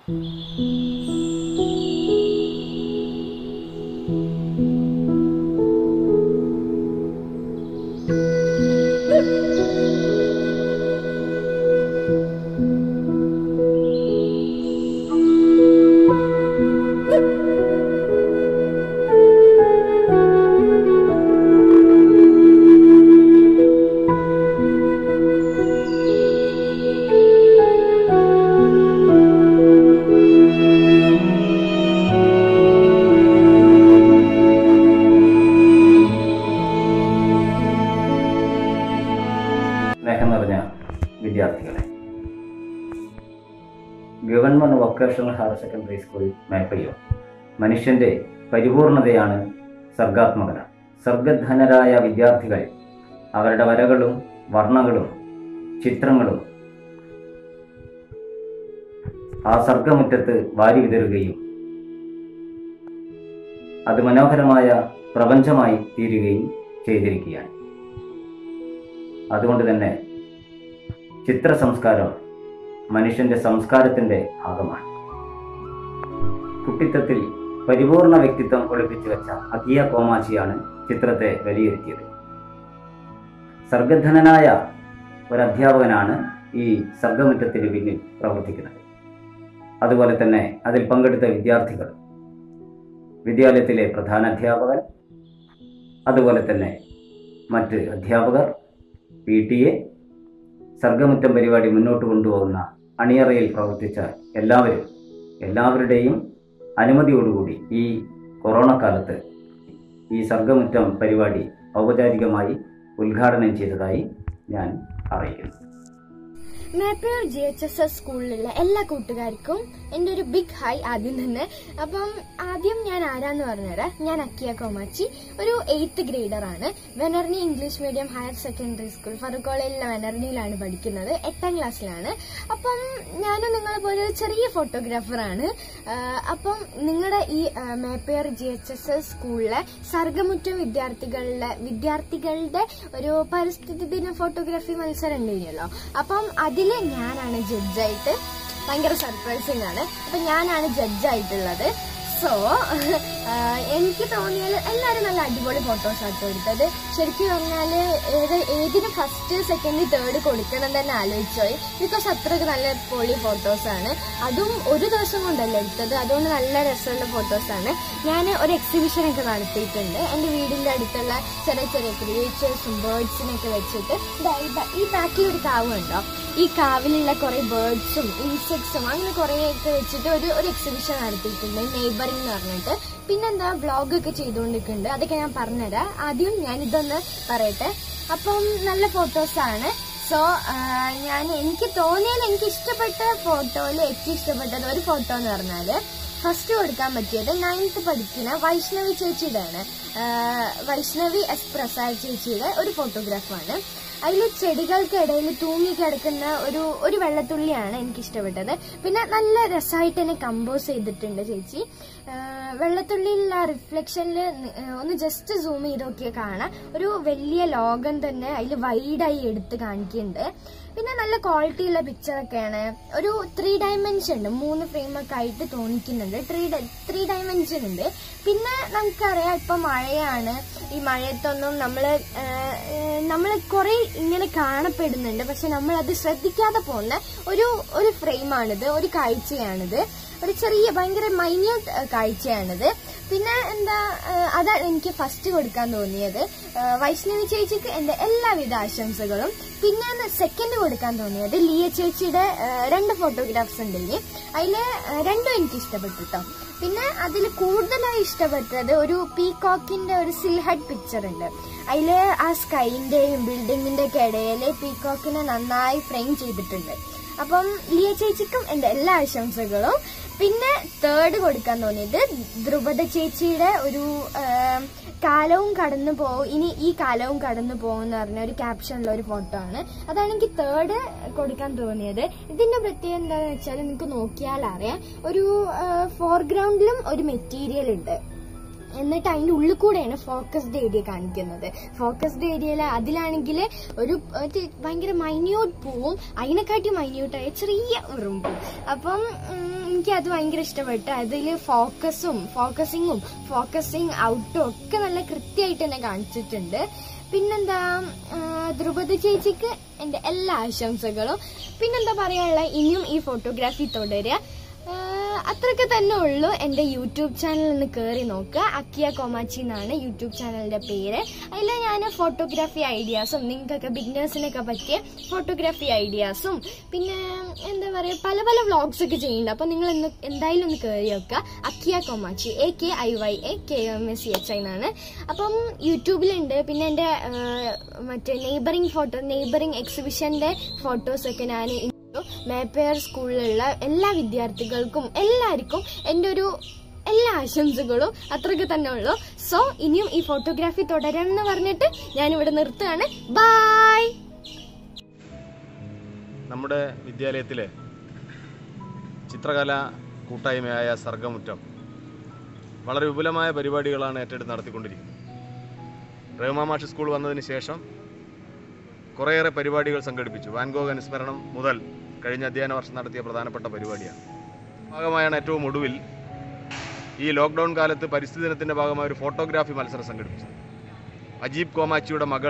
സ്നേഹം നിറഞ്ഞ വിദ്യാർത്ഥികളെ government vocational higher secondary school Meppayur മനുഷ്യന്റെ പരിപൂർണതയാണ് സർഗാത്മകത സർഗധനരായ വിദ്യാർത്ഥികൾ അവരുടെ വരകളും വർണ്ണങ്ങളും ചിത്രങ്ങളും ആ സർഗമുറ്റത്ത് വാരി വിതറുകയും അത് മനോഹരമായ പ്രപഞ്ചമായി തീരുകയും ചെയ്തിരിക്കുകയാണ് അതുകൊണ്ട് തന്നെ ചിത്ര സംസ്കാരം മനുഷ്യന്റെ സംസ്കാരത്തിന്റെ ഭാഗമാണ് കുട്ടിത്തത്തിൽ പരിപൂർണ വ്യക്തിത്വം ഒളിപ്പിച്ചു വെച്ച അകിയ കോമാച്ചിയാണ് ചിത്രത്തെ വിലയിരുത്തിയത് സർഗധനനായ ഒരു അധ്യാപകനാണ് ഈ സർഗമുറ്റത്തിന് പിന്നിൽ പ്രവർത്തിക്കുന്നത് അതുപോലെ തന്നെ അതിൽ പങ്കെടുത്ത വിദ്യാർത്ഥികൾ വിദ്യാലയത്തിലെ പ്രധാന അധ്യാപകൻ അതുപോലെ തന്നെ മറ്റ് അധ്യാപകർ പി ടി എ സർഗമുറ്റം പരിപാടി മുന്നോട്ട് കൊണ്ടുപോകുന്ന അണിയറയിൽ പ്രവർത്തിച്ച എല്ലാവരും എല്ലാവരുടെയും അനുമതിയോടുകൂടി ഈ കൊറോണ കാലത്ത് ഈ സർഗമുറ്റം പരിപാടി ഔപചാരികമായി ഉദ്ഘാടനം ചെയ്തതായി ഞാൻ അറിയിക്കുന്നു Meppayur G H S S സ്കൂളിലുള്ള എല്ലാ കൂട്ടുകാർക്കും എൻ്റെ ഒരു ബിഗ് ഹായ് ആദ്യം തന്നെ അപ്പം ആദ്യം ഞാൻ ആരാന്ന് പറഞ്ഞുതരാം ഞാൻ അക്കിയ കോമാച്ചി ഒരു എയ്ത്ത് ഗ്രേഡർ ആണ് Venerini English medium higher secondary school Farook കോളേജിലെ വെനർണിയിലാണ് പഠിക്കുന്നത് എട്ടാം ക്ലാസ്സിലാണ് അപ്പം ഞാനും നിങ്ങളെ പോലെ ഒരു ചെറിയ ഫോട്ടോഗ്രാഫറാണ് അപ്പം നിങ്ങളുടെ ഈ Meppayur G H S S സ്കൂളിലെ സർഗമുറ്റം വിദ്യാർത്ഥികളുടെ വിദ്യാർത്ഥികളുടെ ഒരു പരിസ്ഥിതി ദിന ഫോട്ടോഗ്രാഫി മത്സരം ഉണ്ടായിരുന്നല്ലോ അപ്പം അതില് ഞാനാണ് ജഡ്ജായിട്ട് ഭയങ്കര സർപ്രൈസിങ് ആണ് അപ്പൊ ഞാനാണ് ജഡ്ജായിട്ടുള്ളത് സോ എനിക്ക് തോന്നിയാൽ എല്ലാവരും നല്ല അടിപൊളി ഫോട്ടോസ് ആട്ടോ എടുത്തത് ശരിക്കും പറഞ്ഞാല് ഏത് ഏതിന് ഫസ്റ്റ് സെക്കൻഡ് തേർഡ് കൊടുക്കണം തന്നെ ആലോചിച്ചോയി ബിക്കോസ് അത്രയ്ക്ക് നല്ല പൊളി ഫോട്ടോസ് ആണ് അതും ഒരു ദിവസം കൊണ്ടല്ല എടുത്തത് അതുകൊണ്ട് നല്ല രസമുള്ള ഫോട്ടോസ് ആണ് ഞാൻ ഒരു എക്സിബിഷൻ ഒക്കെ നടത്തിയിട്ടുണ്ട് എൻ്റെ വീടിന്റെ അടുത്തുള്ള ചെറിയ ചെറിയ ക്രിയേച്ചേഴ്സും ബേർഡ്സിനൊക്കെ വെച്ചിട്ട് ദാ ഈ ബാ- ഈ ബാക്കിൽ ഒരു കാവ് ഉണ്ടോ ഈ കാവിലുള്ള കുറെ ബേർഡ്സും ഇൻസെക്ട്സും അങ്ങനെ കുറെ ഒക്കെ വെച്ചിട്ട് ഒരു ഒരു എക്സിബിഷൻ നടത്തിയിട്ടുണ്ട് നെയ്ബറിംഗ് എന്ന് പറഞ്ഞിട്ട് പിന്നെന്താ വ്ളോഗ് ഒക്കെ ചെയ്തുകൊണ്ടിരിക്കുന്നുണ്ട് അതൊക്കെ ഞാൻ പറഞ്ഞുതരാം ആദ്യം ഞാൻ ഇതൊന്ന് പറയട്ടെ അപ്പം നല്ല ഫോട്ടോസ് ആണ് സോ ഞാൻ എനിക്ക് തോന്നിയാൽ എനിക്ക് ഇഷ്ടപ്പെട്ട ഫോട്ടോയിൽ ഏറ്റവും ഇഷ്ടപ്പെട്ടത് ഒരു ഫോട്ടോ എന്ന് പറഞ്ഞാല് ഫസ്റ്റ് കൊടുക്കാൻ പറ്റിയത് നയൻത്ത് പഠിക്കുന്ന വൈഷ്ണവി ചേച്ചിയുടെയാണ് ആഹ് വൈഷ്ണവി എസ് പ്രസാദ് ചേച്ചിയുടെ ഒരു ഫോട്ടോഗ്രാഫാണ് അതിൽ ചെടികൾക്കിടയിൽ തൂങ്ങി കിടക്കുന്ന ഒരു ഒരു വെള്ളത്തുള്ളിയാണ് എനിക്ക് ഇഷ്ടപ്പെട്ടത് പിന്നെ നല്ല രസമായിട്ട് തന്നെ കമ്പോസ് ചെയ്തിട്ടുണ്ട് ചേച്ചി ആഹ് വെള്ളത്തുള്ളിയിലുള്ള റിഫ്ലക്ഷനിൽ ഒന്ന് ജസ്റ്റ് സൂം ചെയ്ത് നോക്കിയാൽ കാണാം ഒരു വലിയ ലോകം തന്നെ അതിൽ വൈഡായി എടുത്ത് കാണിക്കുന്നുണ്ട് പിന്നെ നല്ല ക്വാളിറ്റി ഉള്ള പിക്ചറൊക്കെയാണ് ഒരു ത്രീ ഡയമെൻഷൻ ഉണ്ട് മൂന്ന് ഫ്രെയിമൊക്കെ ആയിട്ട് തോന്നിക്കുന്നുണ്ട് ത്രീ ത്രീ ഡയമെൻഷൻ ഉണ്ട് പിന്നെ നമുക്കറിയാം ഇപ്പൊ മഴയാണ് ഈ മഴയത്തൊന്നും നമ്മൾ നമ്മൾ കുറെ ഇങ്ങനെ കാണപ്പെടുന്നുണ്ട് പക്ഷെ നമ്മൾ അത് ശ്രദ്ധിക്കാതെ പോകുന്ന ഒരു ഒരു ഫ്രെയിമാണിത് ഒരു കാഴ്ചയാണിത് ഒരു ചെറിയ ഭയങ്കര മൈന്യൂട്ട് കാഴ്ചയാണിത് പിന്നെ എന്താ ആ, അതാണ് എനിക്ക് ഫസ്റ്റ് കൊടുക്കാൻ തോന്നിയത് ആ, വൈഷ്ണവി ചേച്ചിക്ക് എന്റെ എല്ലാവിധ ആശംസകളും പിന്നെ സെക്കൻഡ് കൊടുക്കാൻ തോന്നിയത് ലിയ ചേച്ചിയുടെ ആ, രണ്ട് ഫോട്ടോഗ്രാഫ്സ് ഉണ്ടെങ്കിൽ അതില് ആ, രണ്ടും എനിക്ക് ഇഷ്ടപ്പെട്ടു കേട്ടോ പിന്നെ അതിൽ കൂടുതലായി ഇഷ്ടപ്പെട്ടത് ഒരു പീകോക്കിന്റെ ഒരു സിൽഹഡ് പിക്ചർ ഉണ്ട് അതില് ആ സ്കൈന്റെയും ബിൽഡിങ്ങിന്റെ ഒക്കെ ഇടയിൽ പീകോക്കിനെ നന്നായി ഫ്രെയിം ചെയ്തിട്ടുണ്ട് അപ്പം ലിയ ചേച്ചിക്കും എന്റെ എല്ലാ ആശംസകളും പിന്നെ തേർഡ് കൊടുക്കാൻ തോന്നിയത് ധ്രുപദ ചേച്ചിയുടെ ഒരു ആം, കാലവും കടന്നു പോകും ഇനി ഈ കാലവും കടന്നു പോകും എന്ന് പറഞ്ഞ ഒരു ക്യാപ്ഷനുള്ള ഒരു ഫോട്ടോ ആണ് അതാണ് എനിക്ക് തേർഡ് കൊടുക്കാൻ തോന്നിയത് ഇതിന്റെ പ്രത്യേകത എന്താണെന്ന് വെച്ചാൽ നിങ്ങൾക്ക് നോക്കിയാൽ അറിയാം ഒരു ഫോർഗ്രൗണ്ടിലും ഒരു മെറ്റീരിയൽ ഉണ്ട് എന്നിട്ട് അതിന്റെ ഉള്ളിൽ കൂടെയാണ് ഫോക്കസ്ഡ് ഏരിയ കാണിക്കുന്നത് ഫോക്കസ്ഡ് ഏരിയയിൽ അതിലാണെങ്കിൽ ഒരു ഒരു ഭയങ്കര മൈന്യൂട്ട് പൂവും അതിനെക്കാട്ടി മൈന്യൂട്ടായ ചെറിയ ഉറുമ്പും അപ്പം ഉം, എനിക്ക് അത് ഭയങ്കര ഇഷ്ടപ്പെട്ടു അതിൽ ഫോക്കസും ഫോക്കസിങ്ങും ഫോക്കസിങ് ഔട്ടും ഒക്കെ നല്ല കൃത്യമായിട്ട് തന്നെ കാണിച്ചിട്ടുണ്ട് പിന്നെന്താ ആ, ദ്രുപദ ചേച്ചിക്ക് എന്റെ എല്ലാ ആശംസകളും പിന്നെന്താ പറയാനുള്ള ഇനിയും ഈ ഫോട്ടോഗ്രാഫി തുടരുക ആഹ് അത്രയൊക്കെ തന്നെ ഉള്ളൂ എന്റെ യൂട്യൂബ് ചാനൽ ഒന്ന് കയറി നോക്കുക അക്കിയ കോമാച്ചി എന്നാണ് യൂട്യൂബ് ചാനലിന്റെ പേര് അതിൽ ഞാൻ ഫോട്ടോഗ്രാഫി ഐഡിയാസും നിങ്ങൾക്കൊക്കെ ബിഗിനേഴ്സിനൊക്കെ പറ്റിയ ഫോട്ടോഗ്രാഫി ഐഡിയാസും പിന്നെ എന്താ പറയുക പല പല വ്ളോഗ്സ് ഒക്കെ ചെയ്യുന്നുണ്ട് അപ്പോൾ നിങ്ങൾ ഇന്ന് എന്തായാലും ഒന്ന് കയറി നോക്കുക Akiya Komachi A K I Y A K M S C H I എന്നാണ് അപ്പം യൂട്യൂബിലുണ്ട് പിന്നെ എൻ്റെ മറ്റേ നെയ്ബറിംഗ് ഫോട്ടോ നെയ്ബറിംഗ് എക്സിബിഷൻ്റെ ഫോട്ടോസൊക്കെ ഞാൻ മേപ്പയർ സ്കൂളിലുള്ള എല്ലാ വിദ്യാർത്ഥികൾക്കും എല്ലാവർക്കും എൻ്റെ ഒരു എല്ലാ ആശംസകളും അത്രയ്ക്ക് തന്നെ ഉള്ളൂ സോ ഇനിയും ഈ ഫോട്ടോഗ്രാഫി തുടരണം എന്ന് പറഞ്ഞിട്ട് ഞാനിവിടെ നിർത്തുകയാണ് ബായ് നമ്മുടെ വിദ്യാലയത്തിലെ ചിത്രകല കൂട്ടായ്മയായ സർഗമുറ്റം വളരെ വിപുലമായ പരിപാടികളാണ് ഏറ്റെടുത്ത് നടത്തിക്കൊണ്ടിരിക്കുന്നത് റഹ്മാമാഷ് സ്കൂൾ വന്നതിന് ശേഷം കുറേയേറെ പരിപാടികൾ സംഘടിപ്പിച്ചു വാൻഗോഗ് അനുസ്മരണം മുതൽ കഴിഞ്ഞ അധ്യയന വർഷം നടത്തിയ പ്രധാനപ്പെട്ട പരിപാടിയാണ് ഭാഗമായാണ് ഏറ്റവും ഒടുവിൽ ഈ ലോക്ക്ഡൗൺ കാലത്ത് പരിസ്ഥിതി ദിനത്തിൻ്റെ ഭാഗമായ ഒരു ഫോട്ടോഗ്രാഫി മത്സരം സംഘടിപ്പിച്ചത് അജീബ് കോമാച്ചിയുടെ മകൾ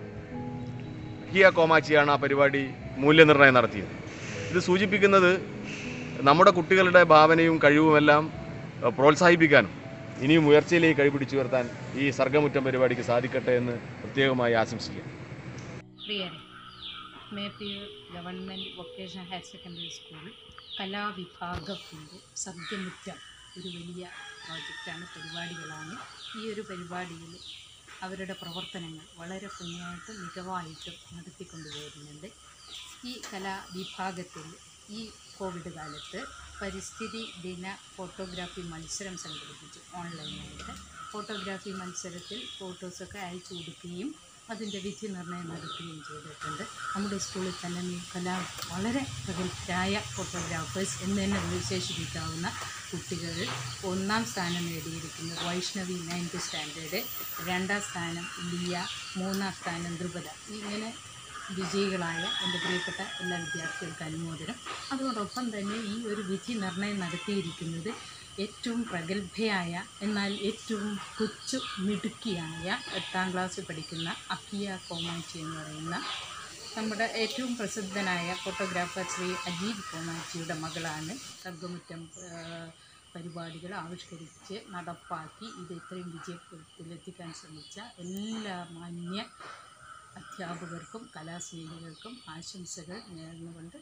കിയ കോമാച്ചിയാണ് ആ പരിപാടി മൂല്യനിർണ്ണയം നടത്തിയത് ഇത് സൂചിപ്പിക്കുന്നത് നമ്മുടെ കുട്ടികളുടെ ഭാവനയും കഴിവുമെല്ലാം അഹ്, പ്രോത്സാഹിപ്പിക്കാനും ഇനിയും ഉയർച്ചയിലേക്ക് കൈപിടിച്ചു ഉയർത്താൻ ഈ സർഗമുറ്റം പരിപാടിക്ക് സാധിക്കട്ടെ എന്ന് പ്രത്യേകമായി ആശംസിക്കുക പ്രിയരെ Meppayur government vocational higher secondary school കലാവിഭാഗത്തിൻ്റെ സദ്യമുറ്റം ഒരു വലിയ പ്രോജക്റ്റാണ് പരിപാടികളാണ് ഈ ഒരു പരിപാടിയിൽ അവരുടെ പ്രവർത്തനങ്ങൾ വളരെ ഭംഗിയായിട്ടും മികവായിട്ടും നടത്തിക്കൊണ്ടുപോകുന്നുണ്ട് ഈ കലാവിഭാഗത്തിൽ ഈ കോവിഡ് കാലത്ത് പരിസ്ഥിതി ദിന ഫോട്ടോഗ്രാഫി മത്സരം സംഘടിപ്പിച്ചു ഓൺലൈനായിട്ട് ഫോട്ടോഗ്രാഫി മത്സരത്തിൽ ഫോട്ടോസൊക്കെ അയച്ചു കൊടുക്കുകയും അതിൻ്റെ വിധി നിർണ്ണയം നടത്തുകയും ചെയ്തിട്ടുണ്ട് നമ്മുടെ സ്കൂളിൽ തന്നെ ഈ കലാ വളരെ പ്രഗത്ഭരായ ഫോട്ടോഗ്രാഫേഴ്സ് എന്ന് തന്നെ വിശേഷിപ്പിക്കാവുന്ന കുട്ടികൾ ഒന്നാം സ്ഥാനം നേടിയിരിക്കുന്നത് വൈഷ്ണവി നയൻത്ത് സ്റ്റാൻഡേർഡ് രണ്ടാം സ്ഥാനം ലിയ മൂന്നാം സ്ഥാനം ദ്രുപദ ഇങ്ങനെ വിജയികളായ എൻ്റെ പ്രിയപ്പെട്ട എല്ലാ വിദ്യാർത്ഥികൾക്ക് അനുമോദനം അതോടൊപ്പം തന്നെ ഈ ഒരു വിധി നിർണ്ണയം നടത്തിയിരിക്കുന്നത് ഏറ്റവും പ്രഗത്ഭയായ എന്നാൽ ഏറ്റവും കൊച്ചു മിടുക്കിയായ എട്ടാം ക്ലാസ്സിൽ പഠിക്കുന്ന അക്കിയ കോമാച്ചി എന്ന് പറയുന്ന നമ്മുടെ ഏറ്റവും പ്രസിദ്ധനായ ഫോട്ടോഗ്രാഫർ ശ്രീ അജീബ് കോമാച്ചിയുടെ മകളാണ് സർഗമുറ്റം പരിപാടികൾ ആവിഷ്കരിച്ച് നടപ്പാക്കി ഇത് ഇത്രയും വിജയത്തിലെത്തിക്കാൻ ശ്രമിച്ച എല്ലാ മാന്യ അധ്യാപകർക്കും കലാസ്നേഹികൾക്കും ആശംസകൾ നേർന്നുകൊണ്ട്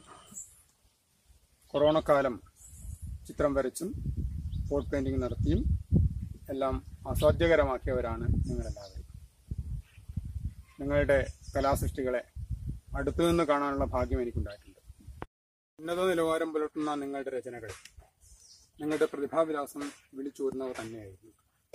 കൊറോണ കാലം ചിത്രം വരച്ചും പോട്ട് പെയിന്റിംഗ് നടത്തിയും എല്ലാം അസാധ്യകരമാക്കിയവരാണ് നിങ്ങളെല്ലാവരും നിങ്ങളുടെ കലാസൃഷ്ടികളെ അടുത്തു നിന്ന് കാണാനുള്ള ഭാഗ്യം എനിക്കുണ്ടായിട്ടുണ്ട് ഉന്നത നിലവാരം പുലർത്തുന്ന നിങ്ങളുടെ രചനകൾ നിങ്ങളുടെ പ്രതിഭാവിലാസം വിളിച്ചൂരുന്നവ തന്നെയായിരുന്നു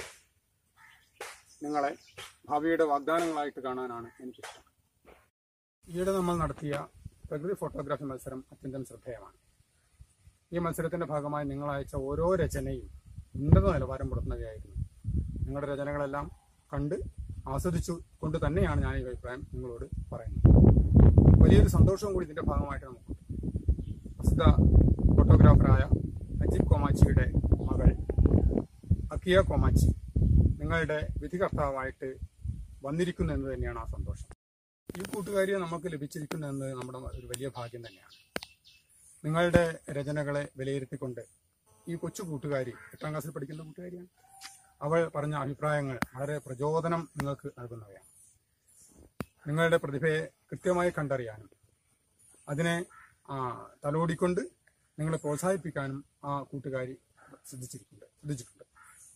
നിങ്ങളെ ഭാവിയുടെ വാഗ്ദാനങ്ങളായിട്ട് കാണാനാണ് എനിക്കിഷ്ടം ഈയിടെ നമ്മൾ നടത്തിയ പ്രകൃതി ഫോട്ടോഗ്രാഫി മത്സരം അത്യന്തം ശ്രദ്ധേയമാണ് ഈ മത്സരത്തിന്റെ ഭാഗമായി നിങ്ങൾ അയച്ച ഓരോ രചനയും ഉന്നത നിലവാരം പുലർത്തുന്നവയായിരുന്നു നിങ്ങളുടെ രചനകളെല്ലാം കണ്ട് ആസ്വദിച്ചു കൊണ്ട് തന്നെയാണ് ഞാൻ ഈ അഭിപ്രായം നിങ്ങളോട് പറയുന്നത് വലിയൊരു സന്തോഷവും കൂടി ഇതിന്റെ ഭാഗമായിട്ട് നമുക്ക് പ്രസിദ്ധ ഫോട്ടോഗ്രാഫറായ അജിത് കോമാച്ചിയുടെ മകൾ അക്കിയ കോമാച്ചി നിങ്ങളുടെ വിധികർത്താവായിട്ട് വന്നിരിക്കുന്നു എന്ന് തന്നെയാണ് ആ സന്തോഷം ഈ കൂട്ടുകാരിയെ നമുക്ക് ലഭിച്ചിരിക്കുന്നു എന്നത് നമ്മുടെ ഒരു വലിയ ഭാഗ്യം തന്നെയാണ് നിങ്ങളുടെ രചനകളെ വിലയിരുത്തിക്കൊണ്ട് ഈ കൊച്ചു കൂട്ടുകാരി എട്ടാം ക്ലാസ്സിൽ പഠിക്കുന്ന കൂട്ടുകാരിയാണ് അവൾ പറഞ്ഞ അഭിപ്രായങ്ങൾ വളരെ പ്രചോദനം നിങ്ങൾക്ക് നൽകുന്നവയാണ് നിങ്ങളുടെ പ്രതിഭയെ കൃത്യമായി കണ്ടറിയാനും അതിനെ ആ, തലോടിക്കൊണ്ട് നിങ്ങളെ പ്രോത്സാഹിപ്പിക്കാനും ആ കൂട്ടുകാരി ശ്രദ്ധിച്ചിട്ടുണ്ട് ശ്രദ്ധിച്ചിട്ടുണ്ട്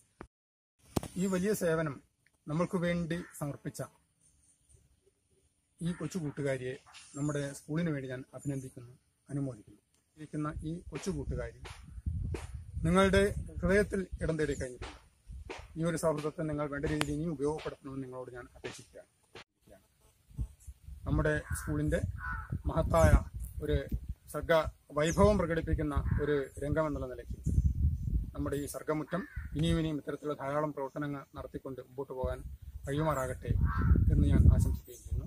ഈ വലിയ സേവനം നമ്മൾക്ക് വേണ്ടി സമർപ്പിച്ച ഈ കൊച്ചു കൂട്ടുകാരിയെ നമ്മുടെ സ്കൂളിന് വേണ്ടി ഞാൻ അഭിനന്ദിക്കുന്നു അനുമോദിക്കുന്നു ഇരിക്കുന്ന ഈ കൊച്ചു കൂട്ടുകാരി നിങ്ങളുടെ ഹൃദയത്തിൽ ഇടം തേടി കഴിഞ്ഞിട്ടുണ്ട് ഈ ഒരു സൗഹൃദത്തെ നിങ്ങൾ വേണ്ട രീതിയിൽ ഇനിയും ഉപയോഗപ്പെടുത്തണമെന്ന് നിങ്ങളോട് ഞാൻ അപേക്ഷിക്കുകയാണ് നമ്മുടെ സ്കൂളിന്റെ മഹത്തായ ഒരു സർഗ വൈഭവം പ്രകടിപ്പിക്കുന്ന ഒരു രംഗമെന്നുള്ള നിലയ്ക്ക് നമ്മുടെ ഈ സർഗമുറ്റം ഇനിയും ഇനിയും ഇത്തരത്തിലുള്ള ധാരാളം പ്രവർത്തനങ്ങൾ നടത്തിക്കൊണ്ട് മുമ്പോട്ട് പോകാൻ കഴിയുമാറാകട്ടെ എന്ന് ഞാൻ ആശംസിക്കുകയും ചെയ്യുന്നു